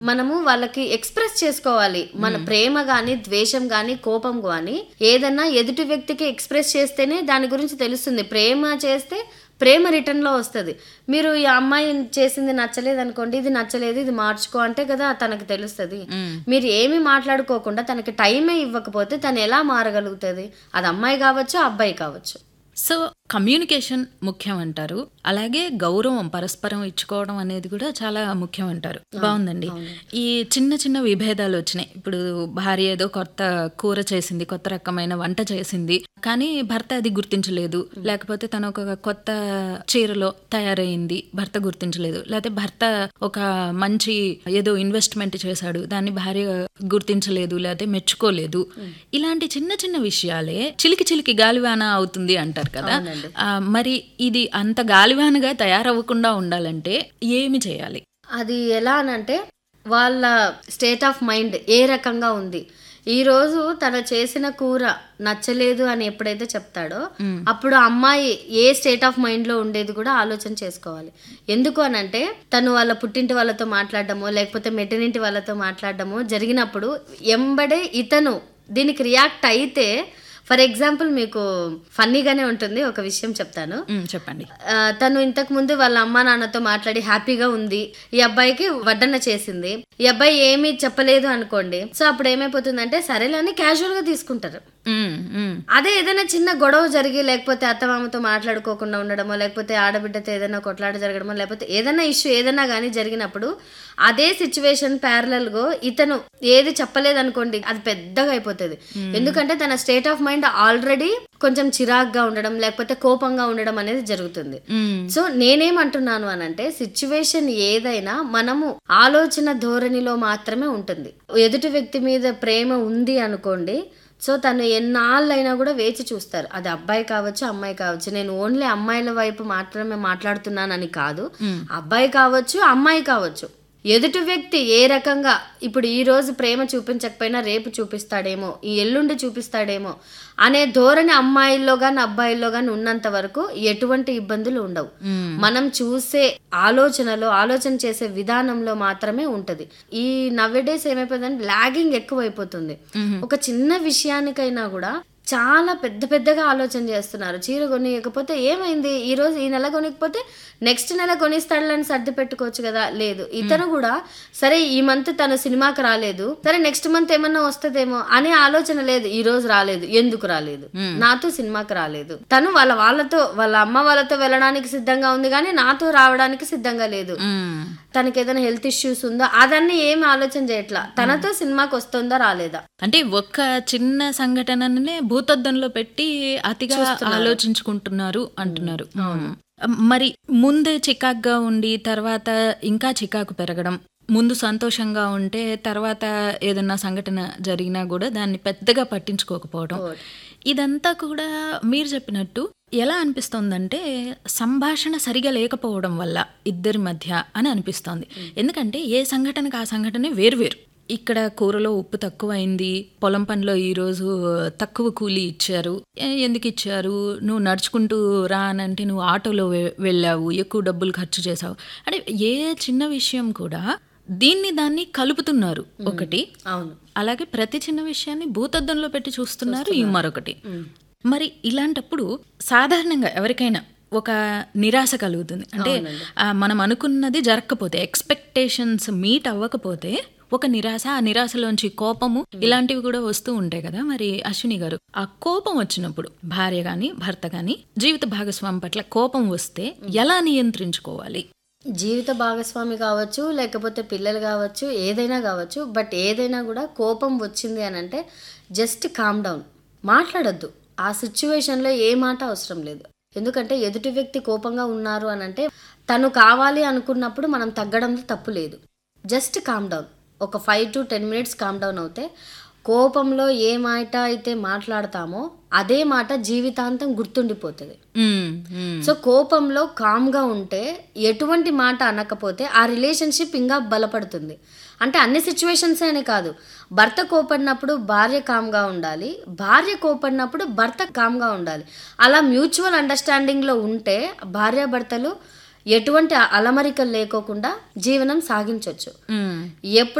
మనము వాళ్ళకి ఎక్స్ప్రెస్ చేసుకోవాలి మన ప్రేమ గాని ద్వేషం గాని కోపం గాని ఏదన్నా ఎదుటి వ్యక్తికి ఎక్స్ప్రెస్ చేస్తేనే దాని గురించి తెలుస్తుంది ప్రేమ చేస్తే ప్రేమ రిటర్న్ లో వస్తుంది మీరు ఈ అమ్మాయి చేసింది నచ్చలేదు అనుకోండి ఇది నచ్చలేదు ఇది మార్చుకో అంటే కదా తనకు తెలుస్తుంది మీరు ఏమి మాట్లాడుకోకుండా తనకి టైమే ఇవ్వకపోతే తను ఎలా మారగలుగుతుంది అది అమ్మాయి కావచ్చు అబ్బాయి కావచ్చు సో కమ్యూనికేషన్ ముఖ్యం అంటారు అలాగే గౌరవం పరస్పరం ఇచ్చుకోవడం అనేది కూడా చాలా ముఖ్యం అంటారు బాగుందండి ఈ చిన్న చిన్న విభేదాలు వచ్చినాయి ఇప్పుడు భార్య ఏదో కొత్త కూర చేసింది కొత్త రకమైన వంట చేసింది కానీ భర్త అది గుర్తించలేదు లేకపోతే తను ఒక కొత్త చీరలో తయారైంది భర్త గుర్తించలేదు లేకపోతే భర్త ఒక మంచి ఏదో ఇన్వెస్ట్మెంట్ చేశాడు దాన్ని భార్య గుర్తించలేదు లేకపోతే మెచ్చుకోలేదు ఇలాంటి చిన్న చిన్న విషయాలే చిలికి చిలికి గాలివాన అవుతుంది అంటారు కదా ఆ, మరి ఇది అంత గాలివానగా తయారవ్వకుండా ఉండాలంటే ఏమి చేయాలి అది ఎలా అనంటే వాళ్ళ స్టేట్ ఆఫ్ మైండ్ ఏ రకంగా ఉంది ఈ రోజు తను చేసిన కూర నచ్చలేదు అని ఎప్పుడైతే చెప్తాడో అప్పుడు ఆ అమ్మాయి ఏ స్టేట్ ఆఫ్ మైండ్ లో ఉండేది కూడా ఆలోచన చేసుకోవాలి ఎందుకు అనంటే తను వాళ్ళ పుట్టింటి వాళ్ళతో మాట్లాడడమో లేకపోతే మెటర్నింటి వాళ్ళతో మాట్లాడడమో జరిగినప్పుడు ఎంబడే ఇతను దీనికి రియాక్ట్ అయితే ఫర్ ఎగ్జాంపుల్ మీకు ఫన్నీగానే ఉంటుంది ఒక విషయం చెప్తాను ఉమ్, చెప్పండి ఆ, తను ఇంతకు ముందు వాళ్ళ అమ్మా నాన్నతో మాట్లాడి హ్యాపీగా ఉంది ఈ అబ్బాయికి వడ్డన చేసింది ఈ అబ్బాయి ఏమీ చెప్పలేదు అనుకోండి సో అప్పుడు ఏమైపోతుందంటే సరేలే అని క్యాజువల్ గా తీసుకుంటారు ఉమ్, ఉమ్, అదే ఏదైనా చిన్న గొడవ జరిగి లేకపోతే అత్తమామతో మాట్లాడుకోకుండా ఉండడమో లేకపోతే ఆడబిడ్డతో ఏదైనా కొట్లాట జరగడమో లేకపోతే ఏదైనా ఇష్యూ ఏదైనా కానీ జరిగినప్పుడు అదే సిచ్యువేషన్ ప్యారలల్ గా ఇతను ఏది చెప్పలేదు అనుకోండి అది పెద్దగా అయిపోతుంది ఎందుకంటే తన స్టేట్ ఆఫ్ మైండ్ ఆల్రెడీ కొంచెం చిరాగ్గా ఉండడం లేకపోతే కోపంగా ఉండడం అనేది జరుగుతుంది ఉమ్, సో నేనేమంటున్నాను అనంటే సిచ్యువేషన్ ఏదైనా మనము ఆలోచన ధోరణిలో మాత్రమే ఉంటుంది ఎదుటి వ్యక్తి మీద ప్రేమ ఉంది అనుకోండి సో తను ఎన్నాళ్ళైనా కూడా వేచి చూస్తారు అది అబ్బాయి కావచ్చు అమ్మాయి కావచ్చు నేను ఓన్లీ అమ్మాయిల వైపు మాత్రమే మాట్లాడుతున్నానని కాదు అబ్బాయి కావచ్చు అమ్మాయి కావచ్చు ఎదుటి వ్యక్తి ఏ రకంగా ఇప్పుడు ఈ రోజు ప్రేమ చూపించకపోయినా రేపు చూపిస్తాడేమో ఈ ఎల్లుండి చూపిస్తాడేమో అనే ధోరణి అమ్మాయిల్లో గాని అబ్బాయిల్లో గాని ఉన్నంత వరకు ఎటువంటి ఇబ్బందులు ఉండవు మనం చూసే ఆలోచనలో ఆలోచన చేసే విధానంలో మాత్రమే ఉంటది ఈ నవ్వెడేస్ ఏమైపోతుందంటే లాగింగ్ ఎక్కువైపోతుంది ఒక చిన్న విషయానికైనా కూడా చాలా పెద్ద పెద్దగా ఆలోచన చేస్తున్నారు చీర కొనియకపోతే ఏమైంది ఈ రోజు ఈ నెల కొనికపోతే నెక్స్ట్ నెల కొనిస్తాడని సర్ది పెట్టుకోవచ్చు కదా లేదు ఇతను కూడా సరే ఈ మంత్ తను సినిమాకి రాలేదు సరే నెక్స్ట్ మంత్ ఏమన్నా వస్తుందేమో అనే ఆలోచన లేదు ఈ రోజు రాలేదు ఎందుకు రాలేదు నాతో సినిమాకి రాలేదు తను వాళ్ళ వాళ్ళతో వాళ్ళ అమ్మ వాళ్ళతో వెళ్ళడానికి సిద్ధంగా ఉంది కానీ నాతో రావడానికి సిద్ధంగా లేదు ఉమ్. తనకి ఏదైనా హెల్త్ ఇష్యూస్ ఉందో అదన్నీ ఏం ఆలోచన చేయట్లా తనతో సినిమాకి వస్తుందా రాలేదా అంటే ఒక్క చిన్న సంఘటననే భూతద్దంలో పెట్టి అతిగా ఆలోచించుకుంటున్నారు అంటున్నారు ఉమ్. మరి ముందే చికాగ్గా ఉండి తర్వాత ఇంకా చికాకు పెరగడం ముందు సంతోషంగా ఉంటే తర్వాత ఏదన్నా సంఘటన జరిగినా కూడా దాన్ని పెద్దగా పట్టించుకోకపోవడం ఇదంతా కూడా మీరు చెప్పినట్టు ఎలా అనిపిస్తోందంటే సంభాషణ సరిగా లేకపోవడం వల్ల ఇద్దరి మధ్య అని అనిపిస్తోంది ఎందుకంటే ఏ సంఘటనకు ఆ సంఘటనే వేరువేరు ఇక్కడ కూరలో ఉప్పు తక్కువ అయింది పొలం పనిలో ఈరోజు తక్కువ కూలీ ఇచ్చారు ఏ- ఎందుకు ఇచ్చారు నువ్వు నడుచుకుంటూ రా అని అంటే నువ్వు ఆటోలో వె- వెళ్ళావు ఎక్కువ డబ్బులు ఖర్చు చేసావు అంటే ఏ చిన్న విషయం కూడా దీన్ని దాన్ని కలుపుతున్నారు ఒకటి అవును అలాగే ప్రతి చిన్న విషయాన్ని భూతద్దంలో పెట్టి చూస్తున్నారు ఈ మరొకటి మరి ఇలాంటప్పుడు సాధారణంగా ఎవరికైనా ఒక నిరాశ కలుగుతుంది అంటే ఆ, మనం అనుకున్నది జరగకపోతే ఎక్స్పెక్టేషన్స్ మీట్ అవ్వకపోతే ఒక నిరాశ ఆ నిరాశలోంచి కోపము ఇలాంటివి కూడా వస్తూ ఉంటాయి కదా మరి అశ్విని గారు ఆ కోపం వచ్చినప్పుడు భార్య గాని భర్త గాని జీవిత భాగస్వామి పట్ల కోపం వస్తే ఎలా నియంత్రించుకోవాలి జీవిత భాగస్వామి కావచ్చు లేకపోతే పిల్లలు కావచ్చు ఏదైనా కావచ్చు బట్ ఏదైనా కూడా కోపం వచ్చింది అని అంటే జస్ట్ కామ్ డౌన్ మాట్లాడొద్దు ఆ సిచ్యువేషన్లో ఏ మాట అవసరం లేదు ఎందుకంటే ఎదుటి వ్యక్తి కోపంగా ఉన్నారు అని అంటే తను కావాలి అనుకున్నప్పుడు మనం తగ్గడంలో తప్పు లేదు జస్ట్ కామ్ డౌన్ ఒక five to ten minutes calm down అవుతే కోపంలో ఏ మాట అయితే మాట్లాడతామో అదే మాట జీవితాంతం గుర్తుండిపోతుంది ఉమ్, ఉమ్, సో కోపంలో కామ్గా ఉంటే ఎటువంటి మాట అనకపోతే ఆ రిలేషన్షిప్ ఇంకా బలపడుతుంది అంటే అన్ని సిచ్యువేషన్స్ అనే కాదు భర్త కోపడినప్పుడు భార్య కామ్గా ఉండాలి భార్య కోపడినప్పుడు భర్త కామ్గా ఉండాలి అలా మ్యూచువల్ అండర్స్టాండింగ్లో ఉంటే భార్యాభర్తలు ఎటువంటి అలమరికలు లేకోకుండా జీవనం సాగించవచ్చు మ్మ్. ఎప్పుడు